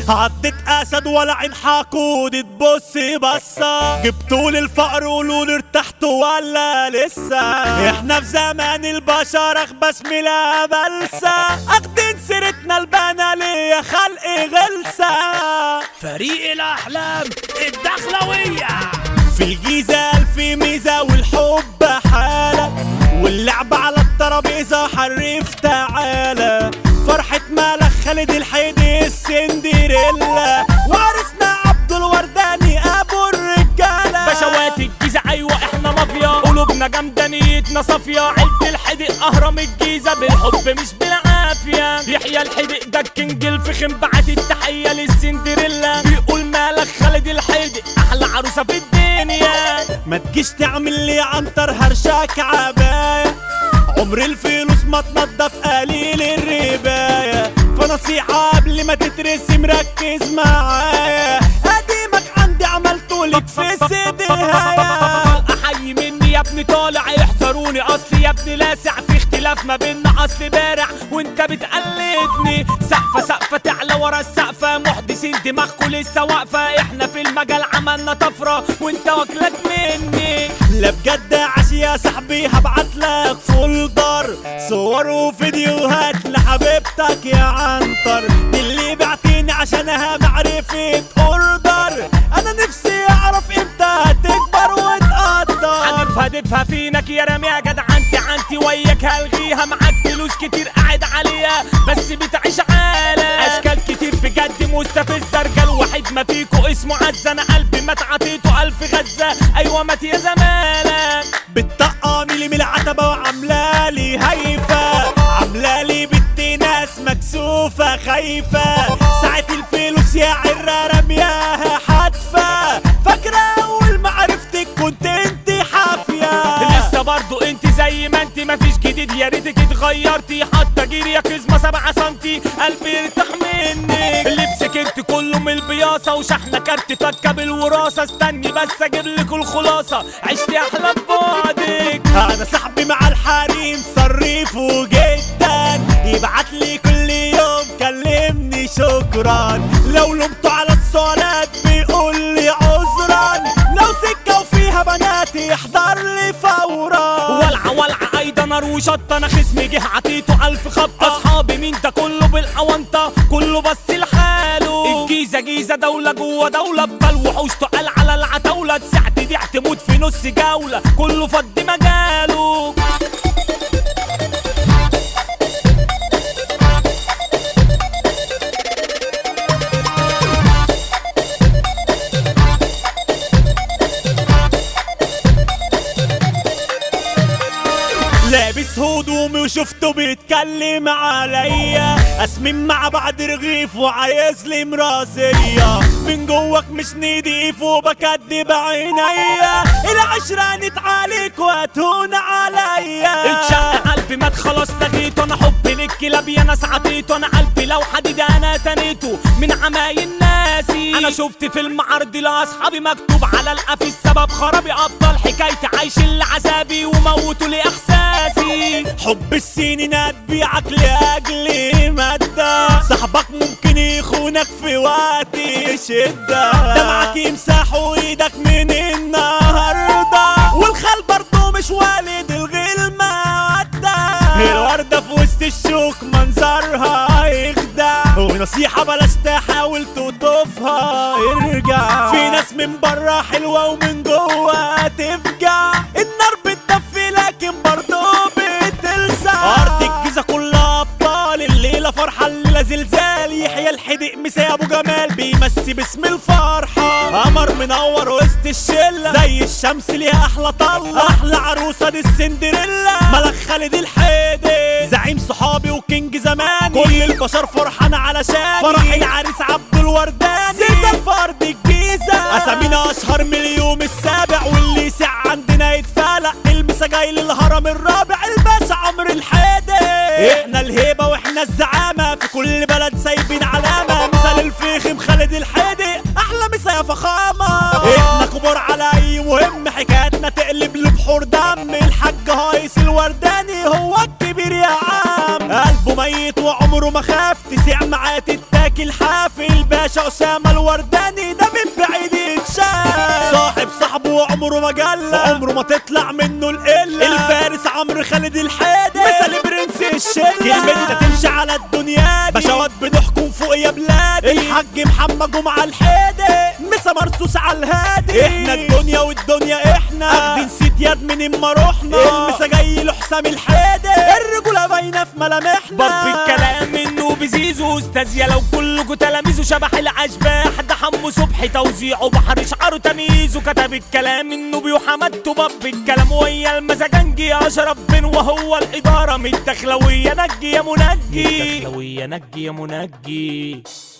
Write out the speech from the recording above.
عدت اسد ولا عين حقود تبص بصة جبتوا لي الفقر قولوا لي ارتحتوا ولا لسه احنا في زمان البشر اخبس ملا بلسة اخدين سيرتنا البنا ليه خلق غلسة فريق الاحلام الدخلويه في الجيزة ألف ميزة والحب حالة واللعب على الترابيزة حرف تعالى فرحة مالك خالد الحيدي السندريلا وعرسنا عبد الورداني أبو الرجالة بشوات الجيزة ايوه احنا مافيا قلوبنا جامدة نيتنا صافية عيلة الحدق اهرم الجيزة بالحب مش بالعافية يحيى الحدق ده الكينج الفخم بعت التحية للسندريلا بيقول مالك خالد الحدق احلى عروسة في الدنيا ما تجيش تعمل لي عنتر هرشاك عباية عمر الفلوس ما تنضف قليل الرباية فنصيحة قبل ما تترسم ركز معايا قديمك عندي عملته لك في السدهاية احيي مني يا ابني طالع يحذروني اصلي يا ابني لاسع في اختلاف ما بيننا اصلي بارع وانت بتقلدني سقفه سقفه تعلى ورا السقفه محدثين دماغكوا لسه واقفه احنا في المجال عملنا طفره وانت واكلك مني لا بجد عشي يا صاحبي هبعت لك فولدر صور وفيديوهات لحبيبتك يا عنتر دي اللي بعتيني عشانها معرفة اوردر انا نفسي اعرف امتى هتكبر وتقدر هدف هدفها فينك يا رامي يا جدع انت عنتي وياك هلغيها معاك فلوس كتير قاعد عليها بس بتعيش عالة اشكال كتير بجد مستفزة رجال واحد ما فيكو اسمه عزة انا قلبي مات عطيته الف غزة ايوه مات يا زمالك بتطقمي لي من العتبة وعاملالي هيفا عاملالي بنت ناس مكسوفة خايفة ساعة الفلوس يا عرة رمياها حتفة فاكرة أول ما عرفتك كنت انت حافية لسه برضو انت زي ما انت مفيش جديد يا ريتك اتغيرتي حتى جيري يا كزمة سبعة سنتي قلبي ارتاح منك لبسك انت كله من البياصة وشحنة كارت فكة بالوراثة استني بس اجيب لك الخلاصة عشتي احلى ببعدك انا صاحبي مع الحريم صريفه جدا يبعت لي كل يوم كلمني شكرا لو لومته على السؤالات بيقول لي عذرا لو سكه وفيها بنات يحضر لي فورا ولعة ولعة ايضا نار وشطة انا خصمي جه عطيته الف خبطة اصحابي مين ده كله بالاونطة كله بس لحاله الجيزة جيزة دولة جوه دولة بل وحوش تقال على العتاولة ساعة دي تموت في نص جولة كله فضي مجاله لابس هدومي وشفته بيتكلم عليا اسمين مع بعض رغيف وعايز لي مراسية من جواك مش نضيف وبكدب عينيا العشرة نتعالك وهتهون عليا اتشق قلبي مات خلاص لغيته انا حبي للكلاب يا ناس عطيته انا قلبي لو حديد انا تنيته من عمايل ناسي انا شفت فيلم عرضي لاصحابي مكتوب على القفي السبب خرابي ابطال حكايتي عايش العذابي وموتوا لي احساسي حب السنين هتبيعك لاجل مادة صاحبك ممكن يخونك في وقت شدة دمعك يمسحوا ايدك من النهاردة والخال برضه مش والد الغل مادة الوردة في وسط الشوك منظرها يخدع ونصيحة بلاش تحاول تقطفها ارجع في ناس من برا حلوة ومن جوه تفجع النار بتدفي لكن برضه بتلسع ارض الجيزة كلها ابطال الليلة فرحة الليلة زلزال يحيى الحدق مسا ابو جمال بيمسي باسم الفرحة قمر منور وسط الشلة زي الشمس ليها احلى طلة احلى عروسة دي السندريلا ملك خالد الحدق زعيم صحابي وكينج زماني كل البشر فرحان علشان فرح العريس عبد الورداني زلزال فرد الجيزة اسامينا اشهر من اليوم السابع واللي يسع عندنا يتفالق المسا جاي للهرم الرابع الباشا عمرو الحادي احنا الهيبة واحنا الزعامة في كل بلد سايبين علامة مثال الفيخم خالد الحادي احلى مسا يا فخامة احنا كبار على اي مهم حكاياتنا تقلب لبحور دم الحاج هايس الورداني هو الكبير يا عم قلبه ميت وعمره ما خاف تسيع معاه تتاكل زكي الحافل باشا اسامه الورداني ده من بعيد يتشاف صاحب صاحبه وعمره ما جلى عمره ما تطلع منه القله الفارس عمرو خالد الحادي مثل برنس الشله كلمتنا تمشي على الدنيا دي بشوات بنحكم فوق يا بلادي الحاج محمد جمعه الحادي مسا مرصوص على الهادي احنا الدنيا والدنيا احنا اخدين سيد يد من اما رحنا المسا جاي له حسام الحادي الرجوله باينه في ملامحنا باب الكلام منه بزيزو استاذ يا لو كلكوا تلاميذه شبح الاشباح ده حمو صبحي توزيعه بحر شعره تمييزه كتب الكلام منه بيحمدته باب الكلام ويا المزاجنجي اشرف بن وهو الاداره من الدخلويه نجي يا منجي الدخلويه نجي يا منجي